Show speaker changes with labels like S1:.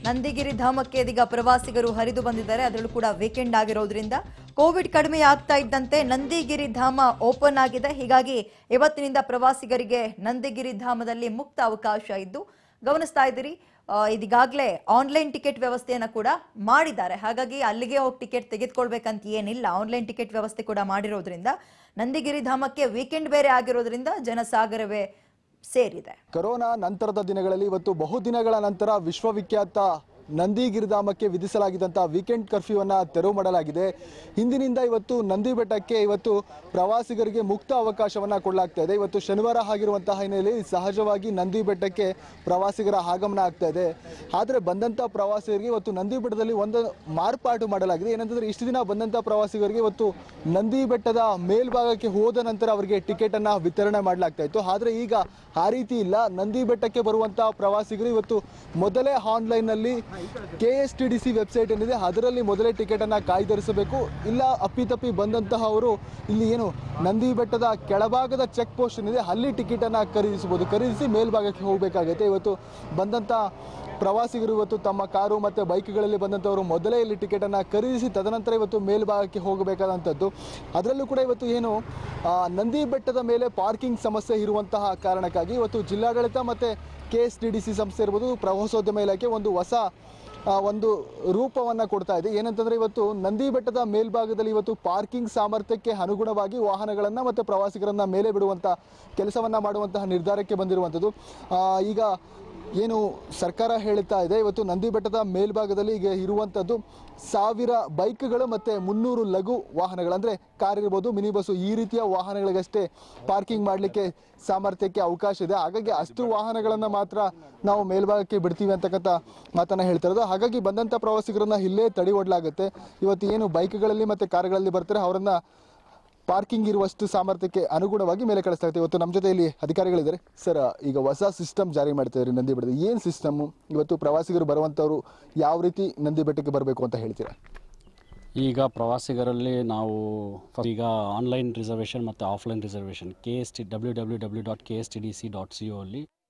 S1: ನಂದಿಗಿರಿ ಧಾಮಕ್ಕೆ ಇದೀಗ ಪ್ರವಾಸಿಗರು ಹರಿದು ಬಂದಿದ್ದಾರೆ ಅದರಲ್ಲೂ ಕೂಡ ವೀಕೆಂಡ್ ಆಗಿರೋದ್ರಿಂದ ಕೋವಿಡ್ ಕಡಿಮೆ ಆಗ್ತಾ ಇದ್ದಂತೆ ನಂದಿಗಿರಿ ಧಾಮ ಓಪನ್ ಆಗಿದೆ ಹೀಗಾಗಿ ಇವತ್ತಿನಿಂದ ಪ್ರವಾಸಿಗರಿಗೆ ನಂದಿಗಿರಿ ಧಾಮದಲ್ಲಿ ಮುಕ್ತ ಅವಕಾಶ ಇದ್ದು ಗಮನಿಸ್ತಾ ಇದ್ದೀರಿ ಆ, ಇದೀಗಾಗಲೇ ಆನ್ಲೈನ್ ಟಿಕೆಟ್ ವ್ಯವಸ್ಥೆಯನ್ನ ಕೂಡ ಮಾಡಿದ್ದಾರೆ ಹಾಗಾಗಿ ಅಲ್ಲಿಗೆ ಹೋಗಿ ಟಿಕೆಟ್ ತೆಗೆದುಕೊಳ್ಬೇಕಂತ ಏನಿಲ್ಲ ಆನ್ಲೈನ್ ಟಿಕೆಟ್ ವ್ಯವಸ್ಥೆ ಕೂಡ ಮಾಡಿರೋದ್ರಿಂದ ನಂದಿಗಿರಿ ಧಾಮಕ್ಕೆ ವೀಕೆಂಡ್ ಬೇರೆ ಆಗಿರೋದ್ರಿಂದ ಜನಸಾಗರವೇ ಸೇರಿದೆ
S2: ಕೊರೋನಾ ನಂತರದ ದಿನಗಳಲ್ಲಿ ಇವತ್ತು ಬಹುದಿನಗಳ ನಂತರ ವಿಶ್ವವಿಖ್ಯಾತ ನಂದಿಗಿರಿಧಾಮಕ್ಕೆ ವಿಧಿಸಲಾಗಿದ್ದಂಥ ವೀಕೆಂಡ್ ಕರ್ಫ್ಯೂವನ್ನು ತೆರವು ಮಾಡಲಾಗಿದೆ ಹಿಂದಿನಿಂದ ಇವತ್ತು ನಂದಿ ಬೆಟ್ಟಕ್ಕೆ ಇವತ್ತು ಪ್ರವಾಸಿಗರಿಗೆ ಮುಕ್ತ ಅವಕಾಶವನ್ನು ಕೊಡಲಾಗ್ತಾ ಇದೆ ಇವತ್ತು ಶನಿವಾರ ಆಗಿರುವಂತಹ ಹಿನ್ನೆಲೆಯಲ್ಲಿ ಸಹಜವಾಗಿ ನಂದಿ ಬೆಟ್ಟಕ್ಕೆ ಪ್ರವಾಸಿಗರ ಆಗಮನ ಆಗ್ತಾ ಇದೆ ಆದರೆ ಬಂದಂಥ ಪ್ರವಾಸಿಗರಿಗೆ ಇವತ್ತು ನಂದಿ ಬೆಟ್ಟದಲ್ಲಿ ಒಂದು ಮಾರ್ಪಾಟು ಮಾಡಲಾಗಿದೆ ಏನಂತಂದ್ರೆ ಇಷ್ಟು ದಿನ ಬಂದಂಥ ಪ್ರವಾಸಿಗರಿಗೆ ಇವತ್ತು ನಂದಿ ಬೆಟ್ಟದ ಮೇಲ್ಭಾಗಕ್ಕೆ ಹೋದ ನಂತರ ಅವರಿಗೆ ಟಿಕೆಟ್ ಅನ್ನ ವಿತರಣೆ ಮಾಡಲಾಗ್ತಾ ಇತ್ತು ಆದರೆ ಈಗ ಆ ರೀತಿ ಇಲ್ಲ ನಂದಿ ಬೆಟ್ಟಕ್ಕೆ ಬರುವಂತಹ ಪ್ರವಾಸಿಗರು ಇವತ್ತು ಮೊದಲೇ ಆನ್ಲೈನ್ ನಲ್ಲಿ K S T D C website ಏನಿದೆ ಅದರಲ್ಲಿ ಮೊದಲೇ ಟಿಕೆಟ್ ಅನ್ನ ಕಾಯ್ದಿರಿಸಬೇಕು ಇಲ್ಲ ಅಪ್ಪಿತಪ್ಪಿ ಬಂದಂತಹ ಅವರು ಇಲ್ಲಿ ಏನು ನಂದಿ ಬೆಟ್ಟದ ಕೆಳಭಾಗದ ಚೆಕ್ ಪೋಸ್ಟ್ ಏನಿದೆ ಅಲ್ಲಿ ಟಿಕೆಟ್ ಅನ್ನ ಖರೀದಿಸಬಹುದು ಖರೀದಿಸಿ ಮೇಲ್ಭಾಗಕ್ಕೆ ಹೋಗಬೇಕಾಗುತ್ತೆ ಇವತ್ತು ಬಂದಂತ ಪ್ರವಾಸಿಗರು ಇವತ್ತು ತಮ್ಮ ಕಾರು ಮತ್ತು ಬೈಕ್ಗಳಲ್ಲಿ ಬಂದಂಥವರು ಮೊದಲೇ ಇಲ್ಲಿ ಟಿಕೆಟನ್ನು ಖರೀದಿಸಿ ತದನಂತರ ಇವತ್ತು ಮೇಲ್ಭಾಗಕ್ಕೆ ಹೋಗಬೇಕಾದಂಥದ್ದು ಅದರಲ್ಲೂ ಕೂಡ ಇವತ್ತು ಏನು ಆ, ನಂದಿ ಬೆಟ್ಟದ ಮೇಲೆ ಪಾರ್ಕಿಂಗ್ ಸಮಸ್ಯೆ ಇರುವಂತಹ ಕಾರಣಕ್ಕಾಗಿ ಇವತ್ತು ಜಿಲ್ಲಾಡಳಿತ ಮತ್ತು K S T D C ಸಂಸ್ಥೆ ಇರ್ಬೋದು ಪ್ರವಾಸೋದ್ಯಮ ಇಲಾಖೆ ಒಂದು ಹೊಸ ಆ, ಒಂದು ರೂಪವನ್ನು ಕೊಡ್ತಾ ಇದೆ ಏನಂತಂದ್ರೆ ಇವತ್ತು ನಂದಿ ಬೆಟ್ಟದ ಮೇಲ್ಭಾಗದಲ್ಲಿ ಇವತ್ತು ಪಾರ್ಕಿಂಗ್ ಸಾಮರ್ಥ್ಯಕ್ಕೆ ಅನುಗುಣವಾಗಿ ವಾಹನಗಳನ್ನು ಮತ್ತು ಪ್ರವಾಸಿಗರನ್ನ ಮೇಲೆ ಬಿಡುವಂಥ ಕೆಲಸವನ್ನ ಮಾಡುವಂತಹ ನಿರ್ಧಾರಕ್ಕೆ ಬಂದಿರುವಂಥದ್ದು ಆ, ಈಗ ಏನು ಸರ್ಕಾರ ಹೇಳ್ತಾ ಇದೆ ಇವತ್ತು ನಂದಿ ಬೆಟ್ಟದ ಮೇಲ್ಭಾಗದಲ್ಲಿ ಈಗ ಇರುವಂಥದ್ದು ಸಾವಿರ ಬೈಕ್ಗಳು ಮತ್ತು ಮುನ್ನೂರು ಲಘು ವಾಹನಗಳು ಅಂದರೆ ಕಾರ್ ಇರ್ಬೋದು ಮಿನಿ ಬಸ್ಸು ಈ ರೀತಿಯ ವಾಹನಗಳಿಗಷ್ಟೇ ಪಾರ್ಕಿಂಗ್ ಮಾಡಲಿಕ್ಕೆ ಸಾಮರ್ಥ್ಯಕ್ಕೆ ಅವಕಾಶ ಇದೆ ಹಾಗಾಗಿ ಅಷ್ಟು ವಾಹನಗಳನ್ನು ಮಾತ್ರ ನಾವು ಮೇಲ್ಭಾಗಕ್ಕೆ ಬಿಡ್ತೀವಿ ಅಂತಕ್ಕಂಥ ಮಾತನ್ನು ಹೇಳ್ತಾ ಇರೋದು ಹಾಗಾಗಿ ಬಂದಂಥ ಪ್ರವಾಸಿಗರನ್ನ ಇಲ್ಲೇ ತಡೆ ಒಡ್ಲಾಗುತ್ತೆ ಇವತ್ತು ಏನು ಬೈಕ್ಗಳಲ್ಲಿ ಮತ್ತು ಕಾರ್ಗಳಲ್ಲಿ ಬರ್ತಾರೆ ಅವರನ್ನ ಪಾರ್ಕಿಂಗ್ ಇರುವಷ್ಟು ಸಾಮರ್ಥ್ಯಕ್ಕೆ ಅನುಗುಣವಾಗಿ ಮೇಲೆ ಕಳಿಸ್ತಾ ಇವತ್ತು ನಮ್ಮ ಜೊತೆ ಇಲ್ಲಿ ಅಧಿಕಾರಿಗಳಿದ್ದಾರೆ ಸರ್ ಈಗ ಹೊಸ ಸಿಸ್ಟಮ್ ಜಾರಿ ಮಾಡ್ತಾ ಇದ್ರಿ ನಂದಿ ಬೆಟ್ಟದ ಏನು ಸಿಸ್ಟಮ್ ಇವತ್ತು ಪ್ರವಾಸಿಗರು ಬರುವಂಥವ್ರು ಯಾವ ರೀತಿ ನಂದಿ ಬೆಟ್ಟಕ್ಕೆ ಬರಬೇಕು ಅಂತ ಹೇಳ್ತೀರಾ
S3: ಈಗ ಪ್ರವಾಸಿಗರಲ್ಲಿ ನಾವು ಫ- ಈಗ ಆನ್ಲೈನ್ ರಿಸರ್ವೇಷನ್ ಮತ್ತು offline reservation K S T W W W dot K S T D C dot C O ಅಲ್ಲಿ